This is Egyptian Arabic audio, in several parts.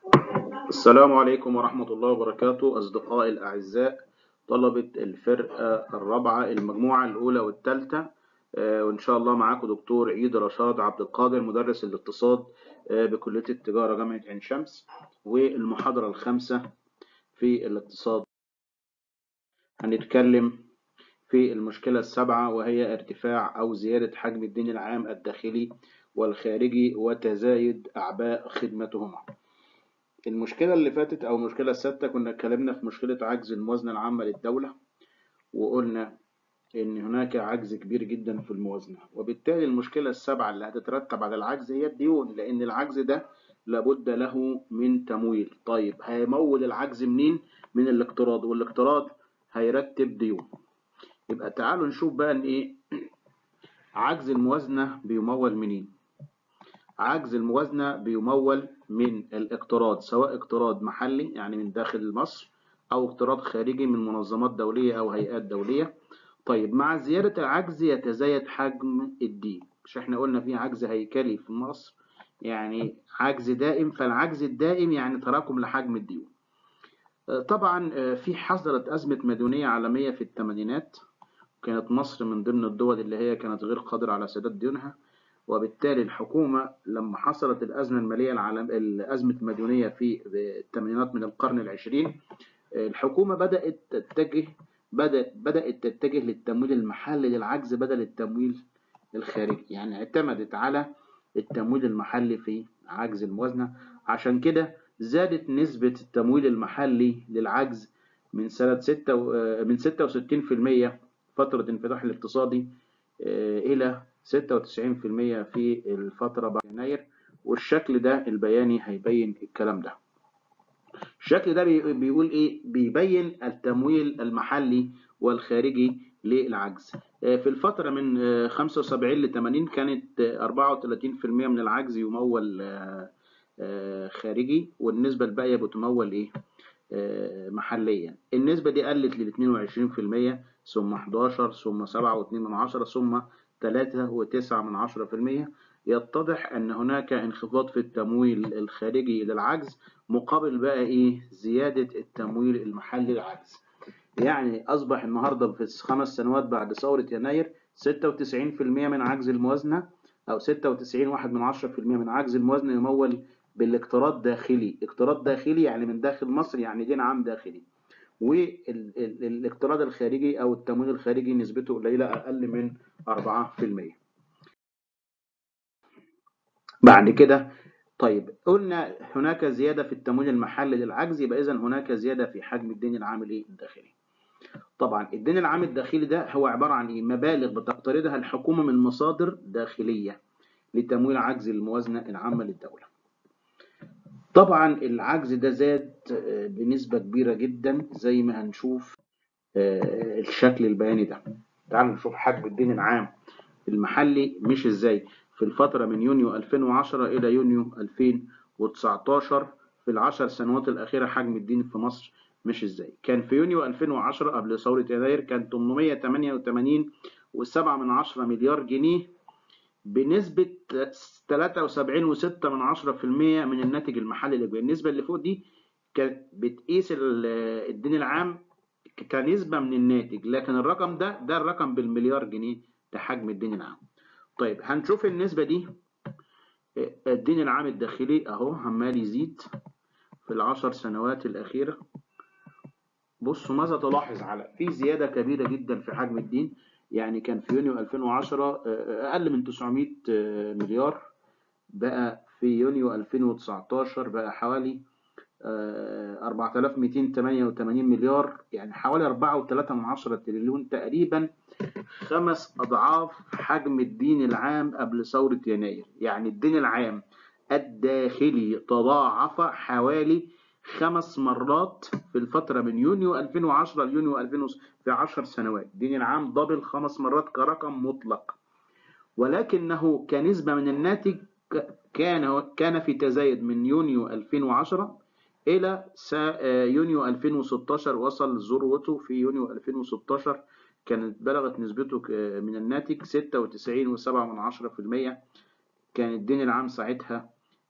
السلام عليكم ورحمة الله وبركاته أصدقائي الأعزاء طلبة الفرقة الرابعة المجموعة الأولى والثالثة آه، وإن شاء الله معاكم دكتور عيد رشاد عبد القادر مدرس الاقتصاد آه، بكلية التجارة جامعة عين شمس والمحاضرة الخامسة في الاقتصاد هنتكلم في المشكلة السابعة وهي ارتفاع أو زيادة حجم الدين العام الداخلي والخارجي وتزايد أعباء خدمتهما المشكلة اللي فاتت أو المشكلة السادسة كنا اتكلمنا في مشكلة عجز الموازنة العامة للدولة وقلنا إن هناك عجز كبير جدا في الموازنة وبالتالي المشكلة السابعة اللي هتترتب على العجز هي الديون لأن العجز ده لابد له من تمويل طيب هيمول العجز منين؟ من الاقتراض والاقتراض هيرتب ديون يبقى تعالوا نشوف بقى إن إيه عجز الموازنة بيمول منين عجز الموازنة بيمول من الاقتراض سواء اقتراض محلي يعني من داخل مصر أو اقتراض خارجي من منظمات دولية أو هيئات دولية طيب مع زيادة العجز يتزايد حجم الدين مش احنا قلنا في عجز هيكلي في مصر يعني عجز دائم فالعجز الدائم يعني تراكم لحجم الديون طبعا في حصلت أزمة مديونية عالمية في الثمانينات كانت مصر من ضمن الدول اللي هي كانت غير قادرة على سداد ديونها وبالتالي الحكومة لما حصلت الأزمة المالية العالم الأزمة المديونية في الثمانينات من القرن العشرين الحكومة بدأت تتجه بدأت بدأت تتجه للتمويل المحلي للعجز بدل التمويل الخارجي يعني اعتمدت على التمويل المحلي في عجز الموازنة عشان كده زادت نسبة التمويل المحلي للعجز من سنة ستة من 66% فترة الانفتاح الاقتصادي إلى 96% في الفترة بعد يناير والشكل ده البياني هيبين الكلام ده الشكل ده بيقول ايه بيبين التمويل المحلي والخارجي للعجز في الفترة من 75 ل 80 كانت 34% من العجز يمول خارجي والنسبة الباقية بتمول ايه محليا النسبة دي قلت ل 22% ثم 11 ثم 7.2 ثم 3.9 يتضح أن هناك انخفاض في التمويل الخارجي للعجز مقابل بقى إيه زيادة التمويل المحلي للعجز يعني أصبح النهاردة في خمس سنوات بعد ثورة يناير 96% من عجز الموازنة أو 96 واحد من عشرة في المية من عجز الموازنة يمول بالاقتراض داخلي اقتراض داخلي يعني من داخل مصر يعني دين عام داخلي والاقتراض الخارجي او التمويل الخارجي نسبته قليله اقل من 4% بعد كده طيب قلنا هناك زياده في التمويل المحلي للعجز يبقى اذا هناك زياده في حجم الدين العام الداخلي طبعا الدين العام الداخلي ده هو عباره عن ايه مبالغ بتقترضها الحكومه من مصادر داخليه لتمويل عجز الموازنه العامه للدوله طبعا العجز ده زاد بنسبة كبيرة جدا زي ما هنشوف الشكل البياني ده تعالوا نشوف حجم الدين العام المحلي مش ازاي في الفترة من يونيو 2010 إلى يونيو 2019 في العشر سنوات الأخيرة حجم الدين في مصر مش ازاي كان في يونيو 2010 قبل ثورة يناير كان 888 و7 من عشرة مليار جنيه بنسبة 73.6 من عشرة في المية من الناتج المحلي الإجمالي النسبة اللي فوق دي كانت بتقيس الدين العام كنسبة من الناتج لكن الرقم ده ده الرقم بالمليار جنيه ده حجم الدين العام طيب هنشوف النسبة دي الدين العام الداخلي أهو عمال يزيد في العشر سنوات الأخيرة بصوا ماذا تلاحظ على في زيادة كبيرة جدا في حجم الدين يعني كان في يونيو 2010 أقل من 900 مليار بقى في يونيو 2019 بقى حوالي 4288 مليار يعني حوالي 4.3 تريليون تقريبا خمس أضعاف حجم الدين العام قبل ثورة يناير يعني الدين العام الداخلي تضاعف حوالي خمس مرات في الفترة من يونيو 2010 ليونيو 2000 في 10 سنوات الدين العام دبل خمس مرات كرقم مطلق ولكنه كنسبة من الناتج كان كان في تزايد من يونيو 2010 إلى يونيو 2016 وصل ذروته في يونيو 2016 كانت بلغت نسبته من الناتج 96.7% كان الدين العام ساعتها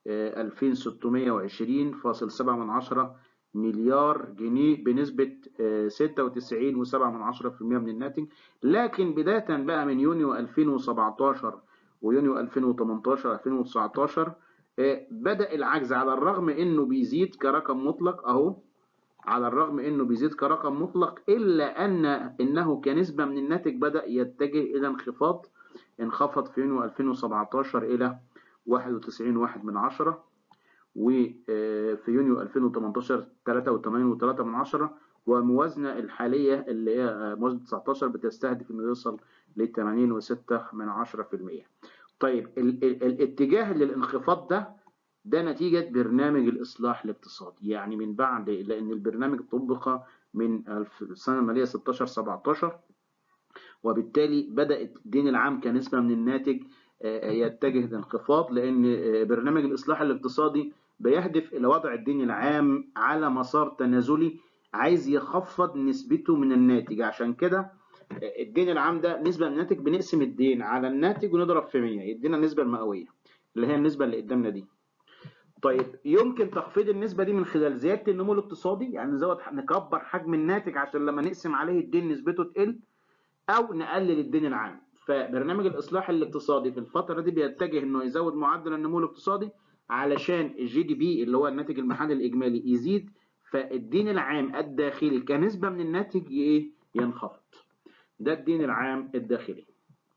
2620.7 مليار جنيه بنسبة 96.7% من الناتج لكن بداية بقى من يونيو 2017 ويونيو 2018 2019 بدأ العجز على الرغم انه بيزيد كرقم مطلق اهو على الرغم انه بيزيد كرقم مطلق الا ان انه كنسبة من الناتج بدأ يتجه الى انخفاض انخفض في يونيو 2017 الى 91.1 من عشرة وفي يونيو 2018 83.3 من عشرة والموازنة الحالية اللي هي موازنة 19 بتستهدف انه يوصل ل 80.6 من عشرة في المية طيب ال ال الاتجاه للانخفاض ده ده نتيجة برنامج الإصلاح الاقتصادي يعني من بعد لأن البرنامج طبق من السنة المالية 16 17 وبالتالي بدأت الدين العام كنسبة من الناتج يتجه لانخفاض لأن برنامج الإصلاح الاقتصادي بيهدف إلى وضع الدين العام على مسار تنازلي عايز يخفض نسبته من الناتج عشان كده الدين العام ده نسبة من الناتج بنقسم الدين على الناتج ونضرب في 100 يدينا النسبة المئوية اللي هي النسبة اللي قدامنا دي طيب يمكن تخفيض النسبة دي من خلال زيادة النمو الاقتصادي يعني نزود نكبر حجم الناتج عشان لما نقسم عليه الدين نسبته تقل أو نقلل الدين العام فبرنامج الإصلاح الاقتصادي في الفترة دي بيتجه إنه يزود معدل النمو الاقتصادي علشان الجي دي بي اللي هو الناتج المحلي الإجمالي يزيد فالدين العام الداخلي كنسبة من الناتج إيه ينخفض ده الدين العام الداخلي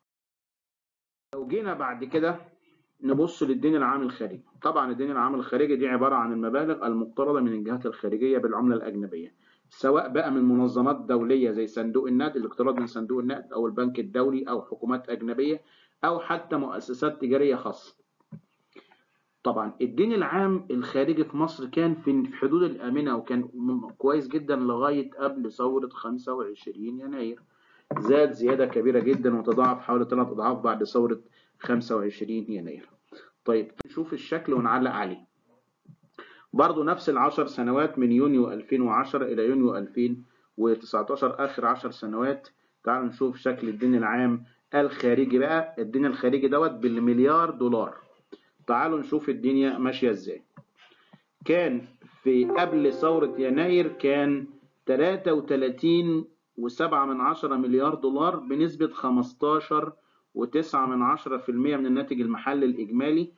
لو جينا بعد كده نبص للدين العام الخارجي طبعا الدين العام الخارجي دي عبارة عن المبالغ المقترضة من الجهات الخارجية بالعملة الأجنبية سواء بقى من منظمات دولية زي صندوق النقد الاقتراض من صندوق النقد أو البنك الدولي أو حكومات أجنبية أو حتى مؤسسات تجارية خاصة طبعا الدين العام الخارجي في مصر كان في حدود الآمنة وكان كويس جدا لغاية قبل ثورة 25 يناير زاد زيادة كبيرة جدا وتضاعف حوالي ثلاث أضعاف بعد ثورة 25 يناير طيب نشوف الشكل ونعلق عليه برضو نفس العشر سنوات من يونيو 2010 إلى يونيو 2019 آخر عشر سنوات تعالوا نشوف شكل الدين العام الخارجي بقى الدين الخارجي دوت بالمليار دولار تعالوا نشوف الدنيا ماشية ازاي كان في قبل ثورة يناير كان 33 وسبعة من عشرة مليار دولار بنسبة 15 وتسعة من عشرة في المية من الناتج المحلي الإجمالي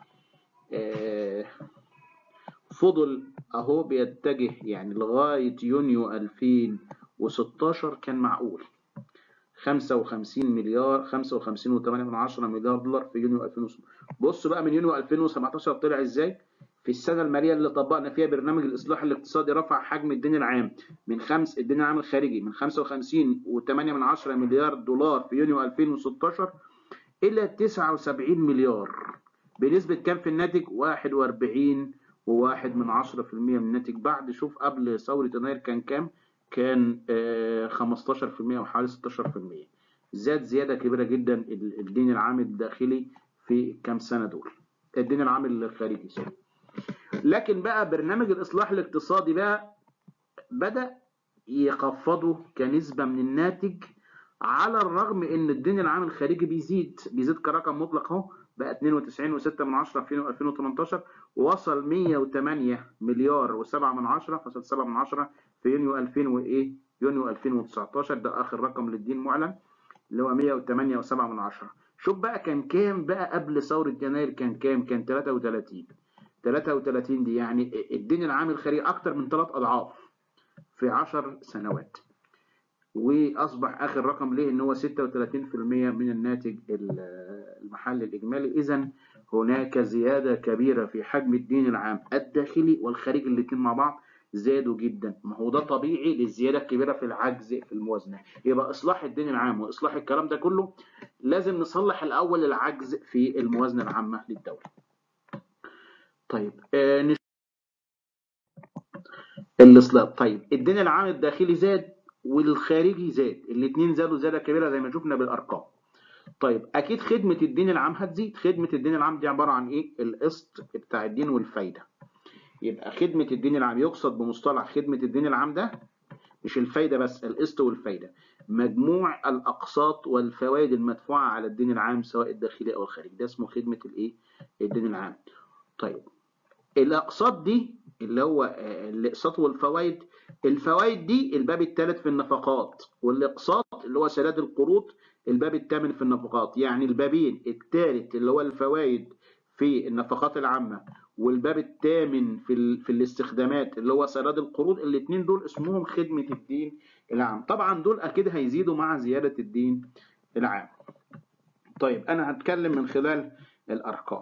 فضل أهو بيتجه يعني لغاية يونيو 2016 كان معقول 55 مليار 55 و8 من عشرة مليار دولار في يونيو 2016 بص بقى من يونيو 2017 طلع ازاي في السنة المالية اللي طبقنا فيها برنامج الإصلاح الاقتصادي رفع حجم الدين العام من خمس الدين العام الخارجي من 55 و8 من عشرة مليار دولار في يونيو 2016 إلى 79 مليار بنسبة كام في الناتج؟ 41 وواحد من عشرة في المية من الناتج بعد شوف قبل ثورة يناير كان كام؟ كان 15% وحوالي 16% زاد زيادة كبيرة جدا الدين العام الداخلي في كام سنة دول الدين العام الخارجي سوري لكن بقى برنامج الإصلاح الاقتصادي بقى بدأ يخفضه كنسبة من الناتج على الرغم ان الدين العام الخارجي بيزيد بيزيد كرقم مطلق اهو بقى 92.6 من عشرة في 2018 ووصل 108 مليار و7 من عشرة فصل 7 من عشرة في يونيو 2000 وايه يونيو 2019 ده اخر رقم للدين معلن اللي هو 108 و7 من عشرة شوف بقى كان كام بقى قبل ثورة يناير كان كام كان 33 33 دي يعني الدين العام الخارجي اكتر من ثلاث اضعاف في 10 سنوات واصبح اخر رقم ليه ان هو 36% من الناتج المحلي الاجمالي اذا هناك زياده كبيره في حجم الدين العام الداخلي والخارجي الاثنين مع بعض زادوا جدا ما هو ده طبيعي للزياده الكبيره في العجز في الموازنه يبقى اصلاح الدين العام واصلاح الكلام ده كله لازم نصلح الاول العجز في الموازنه العامه للدوله طيب آه نش... الاصلاح طيب الدين العام الداخلي زاد والخارجي زاد الاثنين زادوا زياده كبيره زي ما شفنا بالارقام طيب اكيد خدمه الدين العام هتزيد خدمه الدين العام دي عباره عن ايه القسط بتاع الدين والفايده يبقى خدمه الدين العام يقصد بمصطلح خدمه الدين العام ده مش الفايده بس القسط والفايده مجموع الاقساط والفوائد المدفوعه على الدين العام سواء الداخلي او الخارجي ده اسمه خدمه الايه الدين العام طيب الاقساط دي اللي هو آه، الاقساط والفوائد الفوائد دي الباب الثالث في النفقات والاقساط اللي هو سداد القروض الباب الثامن في النفقات يعني البابين الثالث اللي هو الفوائد في النفقات العامة والباب الثامن في ال... في الاستخدامات اللي هو سداد القروض الاثنين دول اسمهم خدمة الدين العام طبعا دول اكيد هيزيدوا مع زيادة الدين العام طيب انا هتكلم من خلال الارقام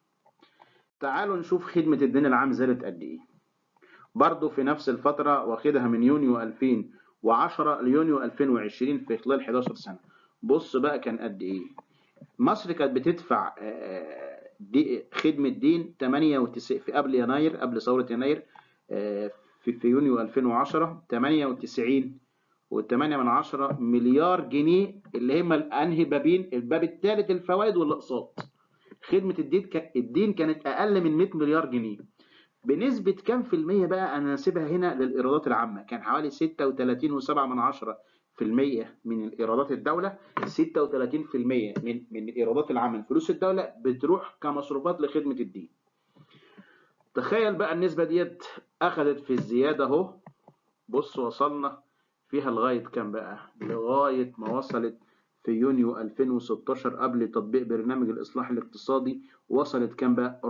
تعالوا نشوف خدمة الدين العام زادت قد ايه برضه في نفس الفترة واخدها من يونيو 2010 ليونيو 2020 في خلال 11 سنة بص بقى كان قد ايه مصر كانت بتدفع آه، دي خدمة دين 98 في قبل يناير قبل ثورة يناير آه، في في يونيو 2010 98 و8 من عشرة مليار جنيه اللي هم انهي بابين الباب الثالث الفوائد والاقساط خدمة الدين ك... الدين كانت اقل من 100 مليار جنيه بنسبة كام في المية بقى انا هسيبها هنا للايرادات العامة كان حوالي 36.7 من عشرة في المية من ايرادات الدولة 36% من من الايرادات العامة من فلوس الدولة بتروح كمصروفات لخدمة الدين تخيل بقى النسبة ديت اخذت في الزيادة اهو بص وصلنا فيها لغاية كام بقى لغاية ما وصلت في يونيو 2016 قبل تطبيق برنامج الإصلاح الاقتصادي وصلت كام بقى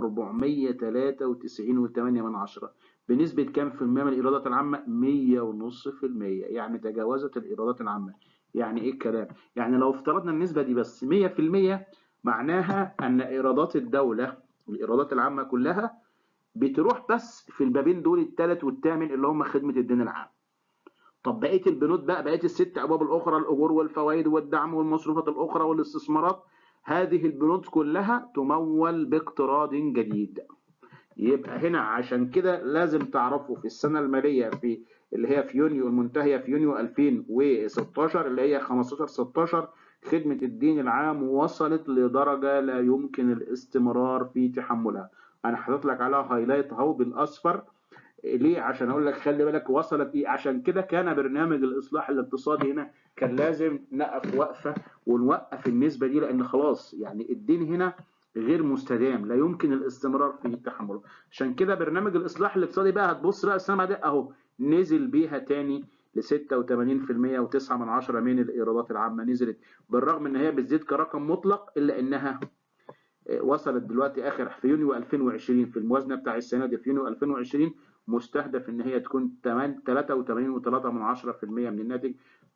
493.8 من عشرة بنسبة كام في المية من الإيرادات العامة 100 ونص في المية يعني تجاوزت الإيرادات العامة يعني إيه الكلام يعني لو افترضنا النسبة دي بس 100 في المية معناها أن إيرادات الدولة الإيرادات العامة كلها بتروح بس في البابين دول الثالث والثامن اللي هم خدمة الدين العام طب بقيه البنود بقى بقيه الست ابواب الاخرى الاجور والفوائد والدعم والمصروفات الاخرى والاستثمارات هذه البنود كلها تمول باقتراض جديد يبقى هنا عشان كده لازم تعرفوا في السنه الماليه في اللي هي في يونيو المنتهيه في يونيو 2016 اللي هي 15 16 خدمه الدين العام وصلت لدرجه لا يمكن الاستمرار في تحملها انا حاطط لك عليها هايلايت اهو بالاصفر ليه عشان اقول لك خلي بالك وصلت ايه عشان كده كان برنامج الاصلاح الاقتصادي هنا كان لازم نقف وقفه ونوقف النسبه دي لان خلاص يعني الدين هنا غير مستدام لا يمكن الاستمرار في تحمله عشان كده برنامج الاصلاح الاقتصادي بقى هتبص بقى السنه ده اهو نزل بيها تاني ل 86% و9 من عشرة من الايرادات العامه نزلت بالرغم ان هي بتزيد كرقم مطلق الا انها وصلت دلوقتي اخر في يونيو 2020 في الموازنه بتاع السنه دي في يونيو 2020 مستهدف ان هي تكون 83.3 من عشرة في المية من الناتج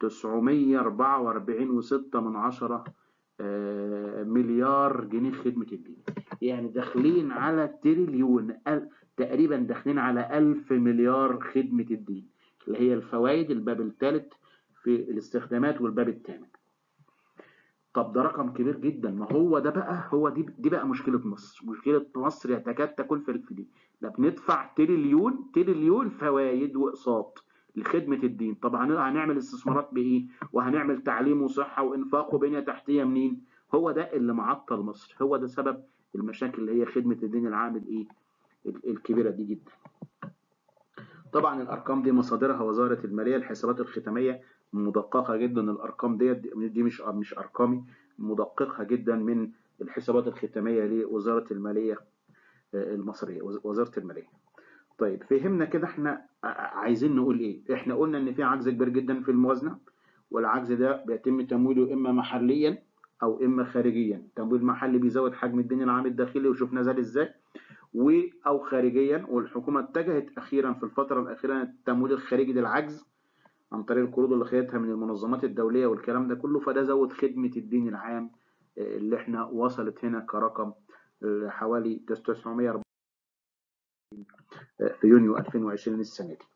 944.6 من عشرة مليار جنيه خدمة الدين يعني داخلين على تريليون تقريبا داخلين على 1000 مليار خدمة الدين اللي هي الفوائد الباب الثالث في الاستخدامات والباب الثامن طب ده رقم كبير جدا ما هو ده بقى هو دي دي بقى مشكله مصر مشكله مصر تكاد تكون في دي لا بندفع تريليون تريليون فوائد واقساط لخدمه الدين طبعا هنعمل استثمارات بايه وهنعمل تعليم وصحه وانفاق وبنيه تحتيه منين هو ده اللي معطل مصر هو ده سبب المشاكل اللي هي خدمه الدين العام الايه الكبيره دي جدا طبعا الارقام دي مصادرها وزاره الماليه الحسابات الختاميه مدققه جدا الارقام ديت دي مش مش ارقامي مدققه جدا من الحسابات الختاميه لوزاره الماليه المصريه وزاره الماليه طيب فهمنا كده احنا عايزين نقول ايه احنا قلنا ان في عجز كبير جدا في الموازنه والعجز ده بيتم تمويله اما محليا او اما خارجيا تمويل محلي بيزود حجم الدين العام الداخلي وشوفنا زاد ازاي و او خارجيا والحكومه اتجهت اخيرا في الفتره الاخيره التمويل الخارجي للعجز عن طريق القروض اللي خدتها من المنظمات الدوليه والكلام ده كله فده زود خدمه الدين العام اللي احنا وصلت هنا كرقم حوالي 940 في يونيو 2020 السنه دي.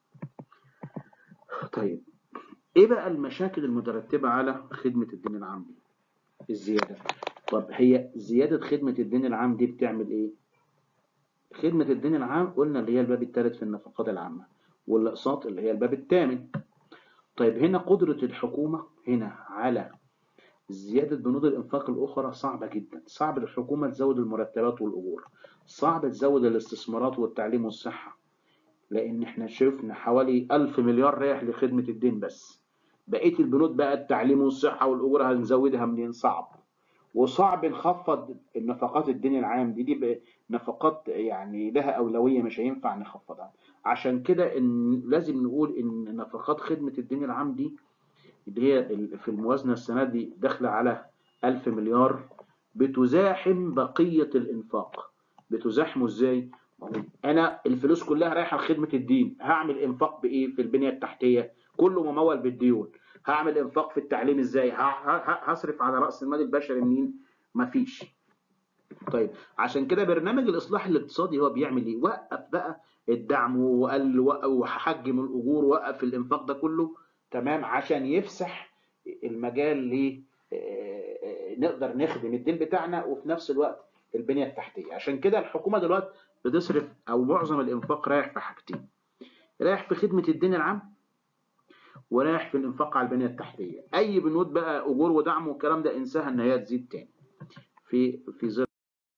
طيب ايه بقى المشاكل المترتبه على خدمه الدين العام دي؟ الزياده. طب هي زياده خدمه الدين العام دي بتعمل ايه؟ خدمه الدين العام قلنا اللي هي الباب الثالث في النفقات العامه والاقساط اللي هي الباب الثامن. طيب هنا قدره الحكومه هنا على زيادة بنود الإنفاق الأخرى صعبة جدا صعب الحكومة تزود المرتبات والأجور صعب تزود الاستثمارات والتعليم والصحة لأن احنا شفنا حوالي ألف مليار رايح لخدمة الدين بس بقية البنود بقى التعليم والصحة والأجور هنزودها منين صعب وصعب نخفض النفقات الدين العام دي دي نفقات يعني لها أولوية مش هينفع نخفضها عشان كده إن لازم نقول إن نفقات خدمة الدين العام دي اللي هي في الموازنة السنة دي داخلة على 1000 مليار بتزاحم بقية الإنفاق بتزاحمه إزاي؟ أنا الفلوس كلها رايحة لخدمة الدين هعمل إنفاق بإيه في البنية التحتية كله ممول بالديون هعمل إنفاق في التعليم إزاي هصرف على رأس المال البشري منين مفيش طيب عشان كده برنامج الإصلاح الاقتصادي هو بيعمل إيه وقف بقى الدعم وقال وحجم الأجور وقف الإنفاق ده كله تمام عشان يفسح المجال ل نقدر نخدم الدين بتاعنا وفي نفس الوقت البنية التحتية عشان كده الحكومة دلوقتي بتصرف أو معظم الإنفاق رايح في حاجتين رايح في خدمة الدين العام ورايح في الإنفاق على البنية التحتية أي بنود بقى أجور ودعم والكلام ده انساها إن هي تزيد تاني في في ظل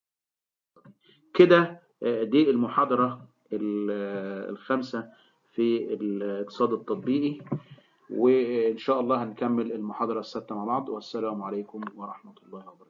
كده دي المحاضرة الخامسة في الاقتصاد التطبيقي وإن شاء الله هنكمل المحاضرة السادسة مع بعض والسلام عليكم ورحمة الله وبركاته